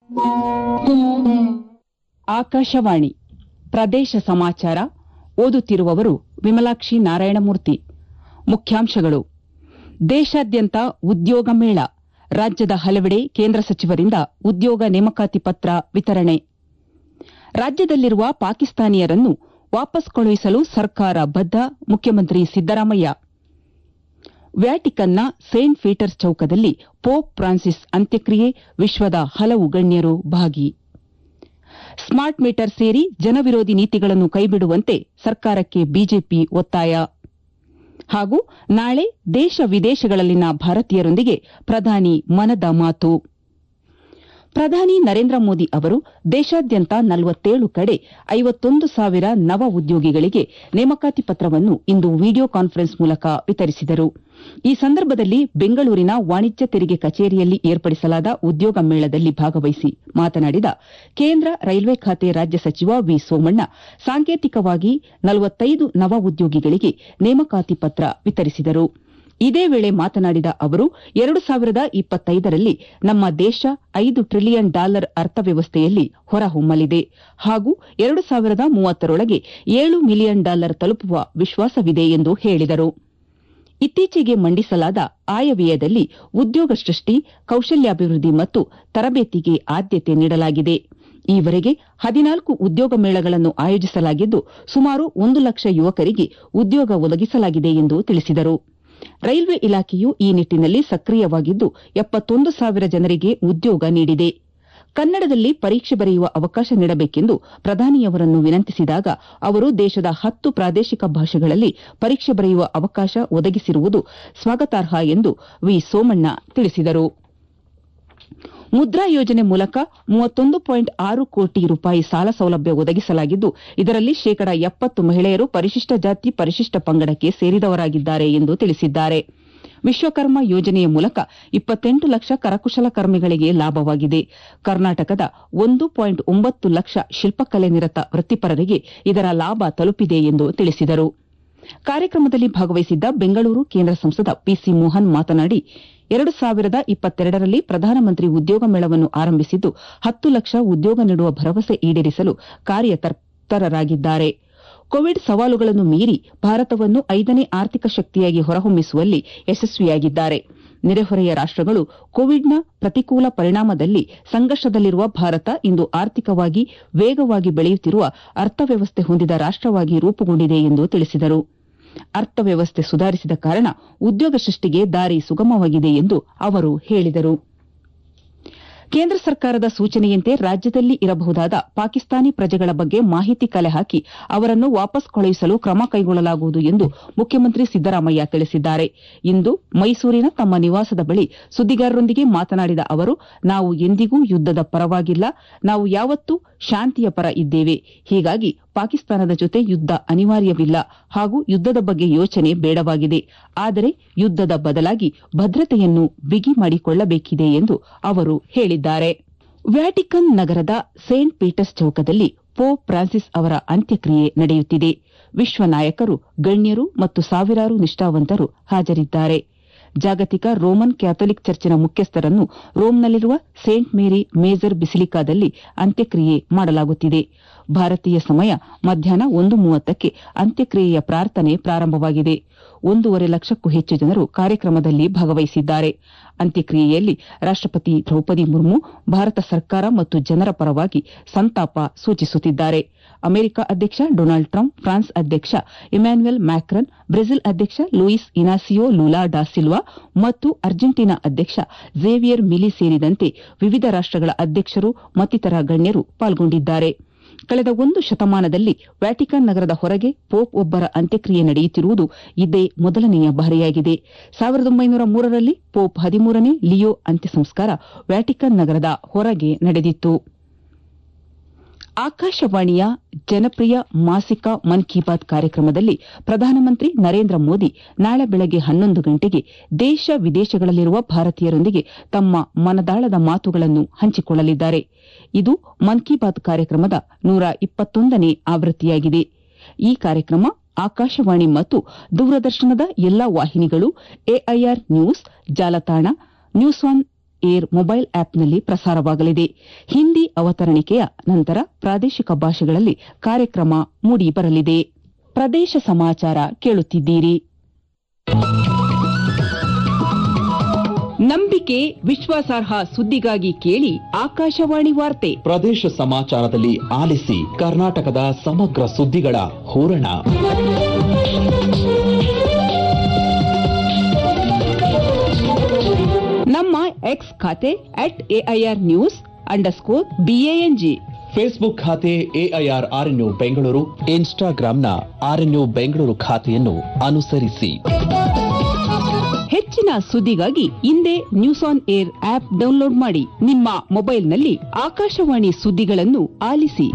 ಆಕಾಶವಾಣಿ ಪ್ರದೇಶ ಸಮಾಚಾರ ಓದುತ್ತಿರುವವರು ವಿಮಲಾಕ್ಷಿ ನಾರಾಯಣಮೂರ್ತಿ ಮುಖ್ಯಾಂಶಗಳು ದೇಶಾದ್ಯಂತ ಉದ್ಯೋಗ ಮೇಳ ರಾಜ್ಯದ ಹಲವೆಡೆ ಕೇಂದ್ರ ಸಚಿವರಿಂದ ಉದ್ಯೋಗ ನೇಮಕಾತಿ ಪತ್ರ ವಿತರಣೆ ರಾಜ್ಯದಲ್ಲಿರುವ ಪಾಕಿಸ್ತಾನಿಯರನ್ನು ವಾಪಸ್ ಕಳುಹಿಸಲು ಸರ್ಕಾರ ಬದ್ದ ಮುಖ್ಯಮಂತ್ರಿ ಸಿದ್ದರಾಮಯ್ಯ ವ್ಯಾಟಿಕನ್ನ ಸೇಂಟ್ ಪೀಟರ್ಸ್ ಚೌಕದಲ್ಲಿ ಪೋಪ್ ಫ್ರಾನ್ಸಿಸ್ ಅಂತ್ಯಕ್ರಿಯೆ ವಿಶ್ವದ ಹಲವು ಗಣ್ಯರು ಭಾಗಿ ಸ್ಮಾರ್ಟ್ ಮೀಟರ್ ಸೇರಿ ಜನವಿರೋಧಿ ನೀತಿಗಳನ್ನು ಕೈಬಿಡುವಂತೆ ಸರ್ಕಾರಕ್ಕೆ ಬಿಜೆಪಿ ಒತ್ತಾಯ ಹಾಗೂ ನಾಳೆ ದೇಶ ವಿದೇಶಗಳಲ್ಲಿನ ಭಾರತೀಯರೊಂದಿಗೆ ಪ್ರಧಾನಿ ಮನದ ಮಾತು ಪ್ರಧಾನಿ ನರೇಂದ್ರ ಮೋದಿ ಅವರು ದೇಶಾದ್ಯಂತ ನಲವತ್ತೇಳು ಕಡೆ ಐವತ್ತೊಂದು ಸಾವಿರ ನವ ಉದ್ಯೋಗಿಗಳಿಗೆ ನೇಮಕಾತಿ ಪತ್ರವನ್ನು ಇಂದು ವಿಡಿಯೋ ಕಾನ್ಫರೆನ್ಸ್ ಮೂಲಕ ವಿತರಿಸಿದರು ಈ ಸಂದರ್ಭದಲ್ಲಿ ಬೆಂಗಳೂರಿನ ವಾಣಿಜ್ಯ ತೆರಿಗೆ ಕಚೇರಿಯಲ್ಲಿ ಏರ್ಪಡಿಸಲಾದ ಉದ್ಯೋಗ ಮೇಳದಲ್ಲಿ ಭಾಗವಹಿಸಿ ಮಾತನಾಡಿದ ಕೇಂದ್ರ ರೈಲ್ವೆ ಖಾತೆ ರಾಜ್ಯ ಸಚಿವ ವಿ ಸೋಮಣ್ಣ ಸಾಂಕೇತಿಕವಾಗಿ ನಲವತ್ತೈದು ನವ ಉದ್ಯೋಗಿಗಳಿಗೆ ನೇಮಕಾತಿ ಪತ್ರ ವಿತರಿಸಿದರು ಇದೇ ವೇಳೆ ಮಾತನಾಡಿದ ಅವರು ಎರಡು ಸಾವಿರದ ಇಪ್ಪತ್ತೈದರಲ್ಲಿ ನಮ್ಮ ದೇಶ ಐದು ಟ್ರಿಲಿಯನ್ ಡಾಲರ್ ಅರ್ಥವ್ಯವಸ್ಥೆಯಲ್ಲಿ ಹೊರಹೊಮ್ಮಲಿದೆ ಹಾಗೂ ಎರಡು ಸಾವಿರದ ಮೂವತ್ತರೊಳಗೆ ಏಳು ಮಿಲಿಯನ್ ಡಾಲರ್ ತಲುಪುವ ವಿಶ್ವಾಸವಿದೆ ಎಂದು ಹೇಳಿದರು ಇತ್ತೀಚೆಗೆ ಮಂಡಿಸಲಾದ ಆಯವ್ಯಯದಲ್ಲಿ ಉದ್ಯೋಗ ಸೃಷ್ಟಿ ಕೌಶಲ್ಯಾಭಿವೃದ್ಧಿ ಮತ್ತು ತರಬೇತಿಗೆ ಆದ್ಯತೆ ನೀಡಲಾಗಿದೆ ಈವರೆಗೆ ಹದಿನಾಲ್ಕು ಉದ್ಯೋಗ ಮೇಳಗಳನ್ನು ಆಯೋಜಿಸಲಾಗಿದ್ದು ಸುಮಾರು ಒಂದು ಲಕ್ಷ ಯುವಕರಿಗೆ ಉದ್ಯೋಗ ಒದಗಿಸಲಾಗಿದೆ ಎಂದು ತಿಳಿಸಿದರು ರೈಲ್ವೆ ಇಲಾಖೆಯು ಈ ನಿಟ್ಟಿನಲ್ಲಿ ಸಕ್ರಿಯವಾಗಿದ್ದು ಎಪ್ಪತ್ತೊಂದು ಸಾವಿರ ಜನರಿಗೆ ಉದ್ಯೋಗ ನೀಡಿದೆ ಕನ್ನಡದಲ್ಲಿ ಪರೀಕ್ಷೆ ಬರೆಯುವ ಅವಕಾಶ ನೀಡಬೇಕೆಂದು ಪ್ರಧಾನಿಯವರನ್ನು ವಿನಂತಿಸಿದಾಗ ಅವರು ದೇಶದ ಹತ್ತು ಪ್ರಾದೇಶಿಕ ಭಾಷೆಗಳಲ್ಲಿ ಪರೀಕ್ಷೆ ಬರೆಯುವ ಅವಕಾಶ ಒದಗಿಸಿರುವುದು ಸ್ವಾಗತಾರ್ಹ ಎಂದು ವಿ ಸೋಮಣ್ಣ ತಿಳಿಸಿದರು ಮುದ್ರಾ ಯೋಜನೆ ಮೂಲಕ ಮೂವತ್ತೊಂದು ಪಾಯಿಂಟ್ ಆರು ಕೋಟಿ ರೂಪಾಯಿ ಸಾಲ ಸೌಲಭ್ಯ ಒದಗಿಸಲಾಗಿದ್ದು ಇದರಲ್ಲಿ ಶೇಕಡ ಎಪ್ಪತ್ತು ಮಹಿಳೆಯರು ಪರಿಶಿಷ್ಟ ಜಾತಿ ಪರಿಶಿಷ್ಟ ಪಂಗಡಕ್ಕೆ ಸೇರಿದವರಾಗಿದ್ದಾರೆ ಎಂದು ತಿಳಿಸಿದ್ದಾರೆ ವಿಶ್ವಕರ್ಮ ಯೋಜನೆಯ ಮೂಲಕ ಇಪ್ಪತ್ತೆಂಟು ಲಕ್ಷ ಕರಕುಶಲಕರ್ಮಿಗಳಿಗೆ ಲಾಭವಾಗಿದೆ ಕರ್ನಾಟಕದ ಒಂದು ಪಾಯಿಂಟ್ ಒಂಬತ್ತು ಲಕ್ಷ ಶಿಲ್ಪಕಲೆ ನಿರತ ವೃತ್ತಿಪರರಿಗೆ ಇದರ ಲಾಭ ತಲುಪಿದೆ ಎಂದು ತಿಳಿಸಿದರು ಕಾರ್ಯಕ್ರಮದಲ್ಲಿ ಭಾಗವಹಿಸಿದ್ದ ಬೆಂಗಳೂರು ಕೇಂದ್ರ ಸಂಸದ ಪಿಸಿ ಮೋಹನ್ ಮಾತನಾಡಿ ಎರಡು ಸಾವಿರದ ಇಪ್ಪತ್ತೆರಡರಲ್ಲಿ ಪ್ರಧಾನಮಂತ್ರಿ ಉದ್ಯೋಗ ಮೇಳವನ್ನು ಆರಂಭಿಸಿದ್ದು ಹತ್ತು ಲಕ್ಷ ಉದ್ಯೋಗ ನೀಡುವ ಭರವಸೆ ಈಡೇರಿಸಲು ಕಾರ್ಯತತ್ಪರರಾಗಿದ್ದಾರೆ ಕೋವಿಡ್ ಸವಾಲುಗಳನ್ನು ಮೀರಿ ಭಾರತವನ್ನು ಐದನೇ ಆರ್ಥಿಕ ಶಕ್ತಿಯಾಗಿ ಹೊರಹೊಮ್ಮಿಸುವಲ್ಲಿ ಯಶಸ್ವಿಯಾಗಿದ್ದಾರೆ ನೆರೆಹೊರೆಯ ರಾಷ್ಟಗಳು ಕೋವಿಡ್ನ ಪ್ರತಿಕೂಲ ಪರಿಣಾಮದಲ್ಲಿ ಸಂಕಷ್ಟದಲ್ಲಿರುವ ಭಾರತ ಇಂದು ಆರ್ಥಿಕವಾಗಿ ವೇಗವಾಗಿ ಬೆಳೆಯುತ್ತಿರುವ ಅರ್ಥವ್ಯವಸ್ಥೆ ಹೊಂದಿದ ರಾಷ್ಟವಾಗಿ ರೂಪುಗೊಂಡಿದೆ ಎಂದು ತಿಳಿಸಿದರು ಅರ್ಥವ್ಯವಸ್ಥೆ ಸುಧಾರಿಸಿದ ಕಾರಣ ಉದ್ಯೋಗ ಸೃಷ್ಟಿಗೆ ದಾರಿ ಸುಗಮವಾಗಿದೆ ಎಂದು ಅವರು ಹೇಳಿದರು ಕೇಂದ್ರ ಸರ್ಕಾರದ ಸೂಚನೆಯಂತೆ ರಾಜ್ಯದಲ್ಲಿ ಇರಬಹುದಾದ ಪಾಕಿಸ್ತಾನಿ ಪ್ರಜೆಗಳ ಬಗ್ಗೆ ಮಾಹಿತಿ ಕಲೆ ಹಾಕಿ ಅವರನ್ನು ವಾಪಸ್ ಕಳುಹಿಸಲು ಕ್ರಮ ಕೈಗೊಳ್ಳಲಾಗುವುದು ಎಂದು ಮುಖ್ಯಮಂತ್ರಿ ಸಿದ್ದರಾಮಯ್ಯ ತಿಳಿಸಿದ್ದಾರೆ ಇಂದು ಮೈಸೂರಿನ ತಮ್ಮ ನಿವಾಸದ ಬಳಿ ಸುದ್ದಿಗಾರರೊಂದಿಗೆ ಮಾತನಾಡಿದ ಅವರು ನಾವು ಎಂದಿಗೂ ಯುದ್ದದ ಪರವಾಗಿಲ್ಲ ನಾವು ಯಾವತ್ತೂ ಶಾಂತಿಯ ಪರ ಇದ್ದೇವೆ ಹೀಗಾಗಿ ಪಾಕಿಸ್ತಾನದ ಜೊತೆ ಯುದ್ದ ಅನಿವಾರ್ಯವಿಲ್ಲ ಹಾಗೂ ಯುದ್ದದ ಬಗ್ಗೆ ಯೋಚನೆ ಬೇಡವಾಗಿದೆ ಆದರೆ ಯುದ್ದದ ಬದಲಾಗಿ ಭದ್ರತೆಯನ್ನು ಬಿಗಿ ಮಾಡಿಕೊಳ್ಳಬೇಕಿದೆ ಎಂದು ಅವರು ಹೇಳಿದ್ದಾರೆ ವ್ಯಾಟಿಕನ್ ನಗರದ ಸೇಂಟ್ ಪೀಟರ್ಸ್ ಚೌಕದಲ್ಲಿ ಪೋಪ್ ಫ್ರಾನ್ಸಿಸ್ ಅವರ ಅಂತ್ಯಕ್ರಿಯೆ ನಡೆಯುತ್ತಿದೆ ವಿಶ್ವ ನಾಯಕರು ಗಣ್ಯರು ಮತ್ತು ಸಾವಿರಾರು ನಿಷ್ಠಾವಂತರು ಹಾಜರಿದ್ದಾರೆ ಜಾಗತಿಕ ರೋಮನ್ ಕ್ಯಾಥೋಲಿಕ್ ಚರ್ಚಿನ ಮುಖ್ಯಸ್ಥರನ್ನು ರೋಮ್ನಲ್ಲಿರುವ ಸೇಂಟ್ ಮೇರಿ ಮೇಜರ್ ಬಿಸಿಲಿಕಾದಲ್ಲಿ ಅಂತ್ಯಕ್ರಿಯೆ ಮಾಡಲಾಗುತ್ತಿದೆ ಭಾರತೀಯ ಸಮಯ ಮಧ್ಯಾಹ್ನ ಒಂದು ಮೂವತ್ತಕ್ಕೆ ಅಂತ್ಯಕ್ರಿಯೆಯ ಪ್ರಾರ್ಥನೆ ಪ್ರಾರಂಭವಾಗಿದೆ ಒಂದೂವರೆ ಲಕ್ಷಕ್ಕೂ ಹೆಚ್ಚು ಜನರು ಕಾರ್ಯಕ್ರಮದಲ್ಲಿ ಭಾಗವಹಿಸಿದ್ದಾರೆ ಅಂತ್ಯಕ್ರಿಯೆಯಲ್ಲಿ ರಾಷ್ಟಪತಿ ದ್ರೌಪದಿ ಮುರ್ಮು ಭಾರತ ಸರ್ಕಾರ ಮತ್ತು ಜನರ ಪರವಾಗಿ ಸಂತಾಪ ಸೂಚಿಸುತ್ತಿದ್ದಾರೆ ಅಮೆರಿಕ ಅಧ್ಯಕ್ಷ ಡೊನಾಲ್ಡ್ ಟ್ರಂಪ್ ಫ್ರಾನ್ಸ್ ಅಧ್ಯಕ್ಷ ಇಮ್ಯಾನ್ಯುಯಲ್ ಮ್ಯಾಕ್ರನ್ ಬ್ರೆಜಿಲ್ ಅಧ್ಯಕ್ಷ Luis Inacio Lula da Silva ಮತ್ತು ಅರ್ಜೆಂಟೀನಾ ಅಧ್ಯಕ್ಷ ಝೇವಿಯರ್ ಮಿಲಿ ಸೇರಿದಂತೆ ವಿವಿಧ ರಾಷ್ಟಗಳ ಅಧ್ಯಕ್ಷರು ಮತ್ತಿತರ ಗಣ್ಯರು ಪಾಲ್ಗೊಂಡಿದ್ದಾರೆ ಕಳೆದ ಒಂದು ಶತಮಾನದಲ್ಲಿ ವ್ಯಾಟಿಕನ್ ನಗರದ ಹೊರಗೆ ಪೋಪ್ ಒಬ್ಬರ ಅಂತ್ಯಕ್ರಿಯೆ ನಡೆಯುತ್ತಿರುವುದು ಇದೇ ಮೊದಲನೆಯ ಬಾರಿಯಾಗಿದೆ ಸಾವಿರದ ಒಂಬೈನೂರ ಮೂರರಲ್ಲಿ ಪೋಪ್ ಹದಿಮೂರನೇ ಲಿಯೋ ಅಂತ್ಯ ಸಂಸ್ಕಾರ ವ್ಯಾಟಿಕನ್ ನಗರದ ಹೊರಗೆ ನಡೆದಿತ್ತು ಆಕಾಶವಾಣಿಯ ಜನಪ್ರಿಯ ಮಾಸಿಕ ಮನ್ ಕಿ ಬಾತ್ ಕಾರ್ಯಕ್ರಮದಲ್ಲಿ ಪ್ರಧಾನಮಂತ್ರಿ ನರೇಂದ್ರ ಮೋದಿ ನಾಳೆ ಬೆಳಗ್ಗೆ ಹನ್ನೊಂದು ಗಂಟೆಗೆ ದೇಶ ವಿದೇಶಗಳಲ್ಲಿರುವ ಭಾರತೀಯರೊಂದಿಗೆ ತಮ್ಮ ಮನದಾಳದ ಮಾತುಗಳನ್ನು ಹಂಚಿಕೊಳ್ಳಲಿದ್ದಾರೆ ಇದು ಮನ್ ಕಿ ಬಾತ್ ಕಾರ್ಯಕ್ರಮದ ನೂರ ಇಪ್ಪತ್ತೊಂದನೇ ಆವೃತ್ತಿಯಾಗಿದೆ ಈ ಕಾರ್ಯಕ್ರಮ ಆಕಾಶವಾಣಿ ಮತ್ತು ದೂರದರ್ಶನದ ಎಲ್ಲಾ ವಾಹಿನಿಗಳು ಎಐಆರ್ ನ್ಯೂಸ್ ಜಾಲತಾಣ ನ್ಯೂಸ್ ಆನ್ ಏರ್ ಮೊಬೈಲ್ ಆಪ್ನಲ್ಲಿ ಪ್ರಸಾರವಾಗಲಿದೆ ಹಿಂದಿ ಅವತರಣಿಕೆಯ ನಂತರ ಪ್ರಾದೇಶಿಕ ಭಾಷೆಗಳಲ್ಲಿ ಕಾರ್ಯಕ್ರಮ ಮೂಡಿಬರಲಿದೆ ಪ್ರದೇಶ ಸಮಾಚಾರ ಕೇಳುತ್ತಿದ್ದೀರಿ ನಂಬಿಕೆ ವಿಶ್ವಾಸಾರ್ಹ ಸುದ್ದಿಗಾಗಿ ಕೇಳಿ ಆಕಾಶವಾಣಿ ವಾರ್ತೆ ಪ್ರದೇಶ ಸಮಾಚಾರದಲ್ಲಿ ಆಲಿಸಿ ಕರ್ನಾಟಕದ ಸಮಗ್ರ ಸುದ್ದಿಗಳ ಹೂರಣ ನಮ್ಮ ಎಕ್ಸ್ ಖಾತೆ at AIR news underscore B A N G Facebook ಖಾತೆ ಎಐಆರ್ ಆರ್ಎನ್ಯು ಬೆಂಗಳೂರು ಇನ್ಸ್ಟಾಗ್ರಾಂನ ಆರ್ಎನ್ಯು ಬೆಂಗಳೂರು ಖಾತೆಯನ್ನು ಅನುಸರಿಸಿ ಹೆಚ್ಚಿನ ಸುದ್ದಿಗಾಗಿ ಹಿಂದೆ news on air app download ಮಾಡಿ ನಿಮ್ಮ ಮೊಬೈಲ್ನಲ್ಲಿ ಆಕಾಶವಾಣಿ ಸುದ್ದಿಗಳನ್ನು ಆಲಿಸಿ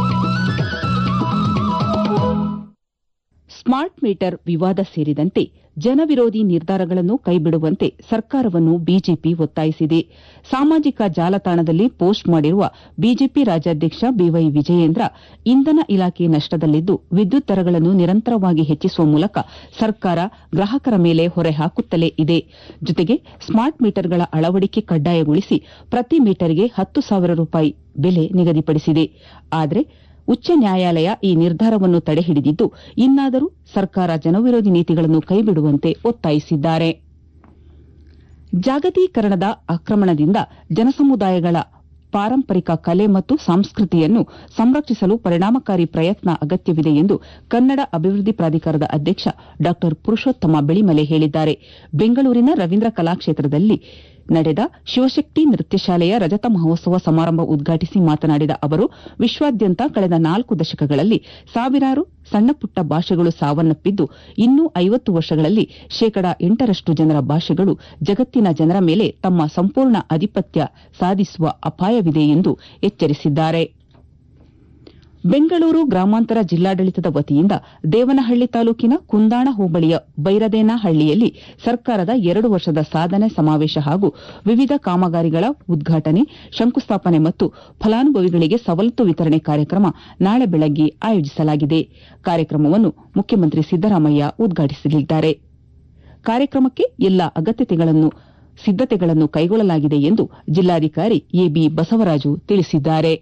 ಸ್ಮಾರ್ಟ್ ಮೀಟರ್ ವಿವಾದ ಸೇರಿದಂತೆ ಜನವಿರೋಧಿ ನಿರ್ಧಾರಗಳನ್ನು ಕೈಬಿಡುವಂತೆ ಸರ್ಕಾರವನ್ನು ಬಿಜೆಪಿ ಒತ್ತಾಯಿಸಿದೆ ಸಾಮಾಜಿಕ ಜಾಲತಾಣದಲ್ಲಿ ಪೋಸ್ಟ್ ಮಾಡಿರುವ ಬಿಜೆಪಿ ರಾಜ್ಯಾಧ್ಯಕ್ಷ ಬಿವೈ ವಿಜಯೇಂದ್ರ ಇಂಧನ ಇಲಾಖೆ ನಷ್ಟದಲ್ಲಿದ್ದು ವಿದ್ಯುತ್ ದರಗಳನ್ನು ನಿರಂತರವಾಗಿ ಹೆಚ್ಚಿಸುವ ಮೂಲಕ ಸರ್ಕಾರ ಗ್ರಾಹಕರ ಮೇಲೆ ಹೊರೆ ಹಾಕುತ್ತಲೇ ಇದೆ ಜೊತೆಗೆ ಸ್ಮಾರ್ಟ್ ಮೀಟರ್ಗಳ ಅಳವಡಿಕೆ ಕಡ್ಡಾಯಗೊಳಿಸಿ ಪ್ರತಿ ಮೀಟರ್ಗೆ ಹತ್ತು ಸಾವಿರ ರೂಪಾಯಿ ಬೆಲೆ ನಿಗದಿಪಡಿಸಿದೆ ಆದರೆ ಉಚ್ಚ ನ್ಯಾಯಾಲಯ ಈ ನಿರ್ಧಾರವನ್ನು ತಡೆಹಿಡಿದಿದ್ದು ಇನ್ನಾದರೂ ಸರ್ಕಾರ ಜನವಿರೋಧಿ ನೀತಿಗಳನ್ನು ಕೈಬಿಡುವಂತೆ ಒತ್ತಾಯಿಸಿದ್ದಾರೆ ಜಾಗತೀಕರಣದ ಆಕ್ರಮಣದಿಂದ ಜನಸಮುದಾಯಗಳ ಪಾರಂಪರಿಕ ಕಲೆ ಮತ್ತು ಸಂಸ್ಕೃತಿಯನ್ನು ಸಂರಕ್ಷಿಸಲು ಪರಿಣಾಮಕಾರಿ ಪ್ರಯತ್ನ ಅಗತ್ಯವಿದೆ ಎಂದು ಕನ್ನಡ ಅಭಿವೃದ್ಧಿ ಪ್ರಾಧಿಕಾರದ ಅಧ್ಯಕ್ಷ ಡಾ ಪುರುಷೋತ್ತಮ ಬೆಳಿಮಲೆ ಹೇಳಿದ್ದಾರೆ ಬೆಂಗಳೂರಿನ ರವೀಂದ್ರ ಕಲಾಕ್ಷೇತ್ರದಲ್ಲಿ ನಡೆದ ಶಿವಶಕ್ತಿ ನೃತ್ಯ ಶಾಲೆಯ ರಜತ ಮಹೋತ್ಸವ ಸಮಾರಂಭ ಉದ್ಘಾಟಿಸಿ ಮಾತನಾಡಿದ ಅವರು ವಿಶ್ವಾದ್ಯಂತ ಕಳೆದ ನಾಲ್ಕು ದಶಕಗಳಲ್ಲಿ ಸಾವಿರಾರು ಸಣ್ಣಪುಟ್ಟ ಭಾಷೆಗಳು ಸಾವನ್ನಪ್ಪಿದ್ದು ಇನ್ನೂ ಐವತ್ತು ವರ್ಷಗಳಲ್ಲಿ ಶೇಕಡ ಎಂಟರಷ್ಟು ಜನರ ಭಾಷೆಗಳು ಜಗತ್ತಿನ ಜನರ ಮೇಲೆ ತಮ್ಮ ಸಂಪೂರ್ಣ ಆಧಿಪತ್ಯ ಸಾಧಿಸುವ ಅಪಾಯವಿದೆ ಎಂದು ಎಚ್ಚರಿಸಿದ್ದಾರೆ ಬೆಂಗಳೂರು ಗ್ರಾಮಾಂತರ ಜಿಲ್ಲಾಡಳಿತದ ವತಿಯಿಂದ ದೇವನಹಳ್ಳಿ ತಾಲೂಕಿನ ಕುಂದಾಣ ಹೋಬಳಿಯ ಬೈರದೇನಹಳ್ಳಿಯಲ್ಲಿ ಸರ್ಕಾರದ ಎರಡು ವರ್ಷದ ಸಾಧನೆ ಸಮಾವೇಶ ಹಾಗೂ ವಿವಿಧ ಕಾಮಗಾರಿಗಳ ಉದ್ಘಾಟನೆ ಶಂಕುಸ್ಥಾಪನೆ ಮತ್ತು ಫಲಾನುಭವಿಗಳಿಗೆ ಸವಲತ್ತು ವಿತರಣೆ ಕಾರ್ಯಕ್ರಮ ನಾಳೆ ಬೆಳಗ್ಗೆ ಆಯೋಜಿಸಲಾಗಿದೆ ಕಾರ್ಯಕ್ರಮವನ್ನು ಮುಖ್ಯಮಂತ್ರಿ ಸಿದ್ದರಾಮಯ್ಯ ಉದ್ಘಾಟಿಸಲಿದ್ದಾರೆ ಕಾರ್ಯಕ್ರಮಕ್ಕೆ ಎಲ್ಲಾ ಅಗತ್ಯತೆಗಳನ್ನು ಸಿದ್ದತೆಗಳನ್ನು ಕೈಗೊಳ್ಳಲಾಗಿದೆ ಎಂದು ಜಿಲ್ಲಾಧಿಕಾರಿ ಎಬಿ ಬಸವರಾಜು ತಿಳಿಸಿದ್ದಾರೆ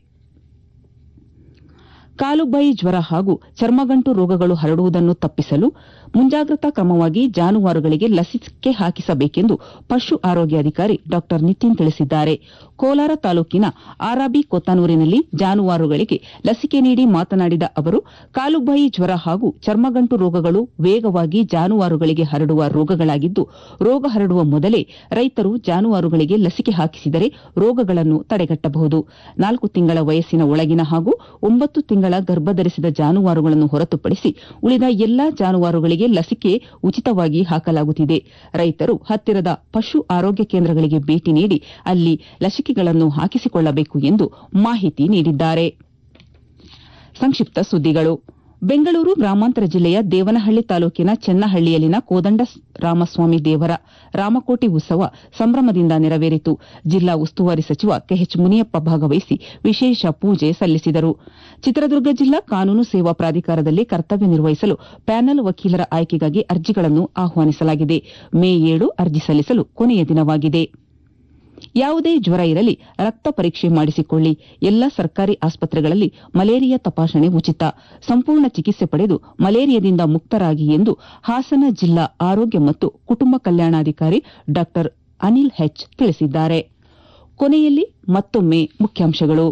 ಕಾಲುಬಾಯಿ ಜ್ವರ ಹಾಗೂ ಚರ್ಮಗಂಟು ರೋಗಗಳು ಹರಡುವುದನ್ನು ತಪ್ಪಿಸಲು ಮುಂಜಾಗ್ರತಾ ಕ್ರಮವಾಗಿ ಜಾನುವಾರುಗಳಿಗೆ ಲಸಿಕೆ ಹಾಕಿಸಬೇಕೆಂದು ಪಶು ಆರೋಗ್ಯಾಧಿಕಾರಿ ಡಾ ನಿತಿನ್ ತಿಳಿಸಿದ್ದಾರೆ ಕೋಲಾರ ತಾಲೂಕಿನ ಆರಾಬಿ ಕೊತ್ತನೂರಿನಲ್ಲಿ ಜಾನುವಾರುಗಳಿಗೆ ಲಸಿಕೆ ನೀಡಿ ಮಾತನಾಡಿದ ಅವರು ಕಾಲುಬಾಯಿ ಜ್ವರ ಹಾಗೂ ಚರ್ಮಗಂಟು ರೋಗಗಳು ವೇಗವಾಗಿ ಜಾನುವಾರುಗಳಿಗೆ ಹರಡುವ ರೋಗಗಳಾಗಿದ್ದು ರೋಗ ಹರಡುವ ಮೊದಲೇ ರೈತರು ಜಾನುವಾರುಗಳಿಗೆ ಲಸಿಕೆ ಹಾಕಿಸಿದರೆ ರೋಗಗಳನ್ನು ತಡೆಗಟ್ಟಬಹುದು ನಾಲ್ಕು ತಿಂಗಳ ವಯಸ್ಸಿನ ಒಳಗಿನ ಹಾಗೂ ಒಂಬತ್ತು ತಿಂಗಳ ಗರ್ಭಧರಿಸಿದ ಜಾನುವಾರುಗಳನ್ನು ಹೊರತುಪಡಿಸಿ ಉಳಿದ ಎಲ್ಲಾ ಜಾನುವಾರುಗಳಿಗೆ ಲಸಿಕೆ ಉಚಿತವಾಗಿ ಹಾಕಲಾಗುತ್ತಿದೆ ರೈತರು ಹತ್ತಿರದ ಪಶು ಆರೋಗ್ಯ ಕೇಂದ್ರಗಳಿಗೆ ಭೇಟಿ ನೀಡಿ ಅಲ್ಲಿ ಲಸಿಕೆಗಳನ್ನು ಹಾಕಿಸಿಕೊಳ್ಳಬೇಕು ಎಂದು ಮಾಹಿತಿ ನೀಡಿದ್ದಾರೆ ಸಂಕ್ಷಿಪ್ತ ಸುದ್ದಿಗಳು ಬೆಂಗಳೂರು ಗ್ರಾಮಾಂತರ ಜಿಲ್ಲೆಯ ದೇವನಹಳ್ಳಿ ತಾಲೂಕಿನ ಚೆನ್ನಹಳ್ಳಿಯಲ್ಲಿನ ಕೋದಂಡ ರಾಮಸ್ವಾಮಿ ದೇವರ ರಾಮಕೋಟಿ ಉತ್ಸವ ಸಂಭ್ರಮದಿಂದ ನೆರವೇರಿತು ಜಿಲ್ಲಾ ಉಸ್ತುವಾರಿ ಸಚಿವ ಕೆಎಚ್ ಮುನಿಯಪ್ಪ ಭಾಗವಹಿಸಿ ವಿಶೇಷ ಪೂಜೆ ಸಲ್ಲಿಸಿದರು ಚಿತ್ರದುರ್ಗ ಜಿಲ್ಲಾ ಕಾನೂನು ಸೇವಾ ಪ್ರಾಧಿಕಾರದಲ್ಲಿ ಕರ್ತವ್ಯ ನಿರ್ವಹಿಸಲು ಪ್ಯಾನಲ್ ವಕೀಲರ ಆಯ್ಕೆಗಾಗಿ ಅರ್ಜಿಗಳನ್ನು ಆಹ್ವಾನಿಸಲಾಗಿದೆ ಮೇ ಏಳು ಅರ್ಜಿ ಸಲ್ಲಿಸಲು ಕೊನೆಯ ದಿನವಾಗಿದೆ ಯಾವುದೇ ಜ್ವರ ಇರಲಿ ರಕ್ತ ಪರೀಕ್ಷೆ ಮಾಡಿಸಿಕೊಳ್ಳಿ ಎಲ್ಲ ಸರ್ಕಾರಿ ಆಸ್ಪತ್ರೆಗಳಲ್ಲಿ ಮಲೇರಿಯಾ ತಪಾಸಣೆ ಉಚಿತ ಸಂಪೂರ್ಣ ಚಿಕಿತ್ಸೆ ಪಡೆದು ಮಲೇರಿಯಾದಿಂದ ಮುಕ್ತರಾಗಿ ಎಂದು ಹಾಸನ ಜಿಲ್ಲಾ ಆರೋಗ್ಯ ಮತ್ತು ಕುಟುಂಬ ಕಲ್ಯಾಣಾಧಿಕಾರಿ ಡಾ ಅನಿಲ್ ಹೆಚ್ ತಿಳಿಸಿದ್ದಾರೆ ಕೊನೆಯಲ್ಲಿ ಮತ್ತೊಮ್ಮೆ ಮುಖ್ಯಾಂಶಗಳು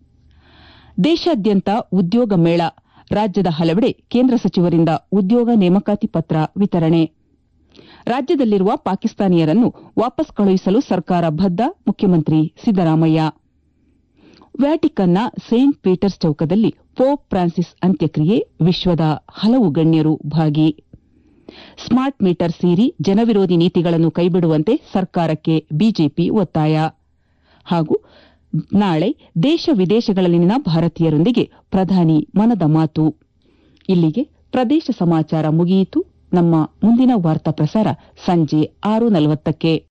ದೇಶಾದ್ಯಂತ ಉದ್ಯೋಗ ಮೇಳ ರಾಜ್ಯದ ಹಲವೆಡೆ ಕೇಂದ್ರ ಸಚಿವರಿಂದ ಉದ್ಯೋಗ ನೇಮಕಾತಿ ಪತ್ರ ವಿತರಣೆ ರಾಜ್ಯದಲ್ಲಿರುವ ಪಾಕಿಸ್ತಾನಿಯರನ್ನು ವಾಪಸ್ ಕಳುಹಿಸಲು ಸರ್ಕಾರ ಬದ್ದ ಮುಖ್ಯಮಂತ್ರಿ ಸಿದ್ದರಾಮಯ್ಯ ವ್ಯಾಟಿಕನ್ನ ಸೇಂಟ್ ಪೀಟರ್ಸ್ ಚೌಕದಲ್ಲಿ ಪೋಪ್ ಫ್ರಾನ್ಸಿಸ್ ಅಂತ್ಯಕ್ರಿಯೆ ವಿಶ್ವದ ಹಲವು ಗಣ್ಯರು ಭಾಗಿ ಸ್ಮಾರ್ಟ್ ಮೀಟರ್ ಸೇರಿ ಜನವಿರೋಧಿ ನೀತಿಗಳನ್ನು ಕೈಬಿಡುವಂತೆ ಸರ್ಕಾರಕ್ಕೆ ಬಿಜೆಪಿ ಒತ್ತಾಯ ಹಾಗೂ ನಾಳೆ ದೇಶ ವಿದೇಶಗಳಲ್ಲಿನ ಭಾರತೀಯರೊಂದಿಗೆ ಪ್ರಧಾನಿ ಮನದ ಮಾತು ಇಲ್ಲಿಗೆ ಪ್ರದೇಶ ಸಮಾಚಾರ ಮುಗಿಯಿತು ನಮ್ಮ ಮುಂದಿನ ವಾರ್ತಾ ಪ್ರಸಾರ ಸಂಜೆ ಆರು ನಲವತ್ತಕ್ಕೆ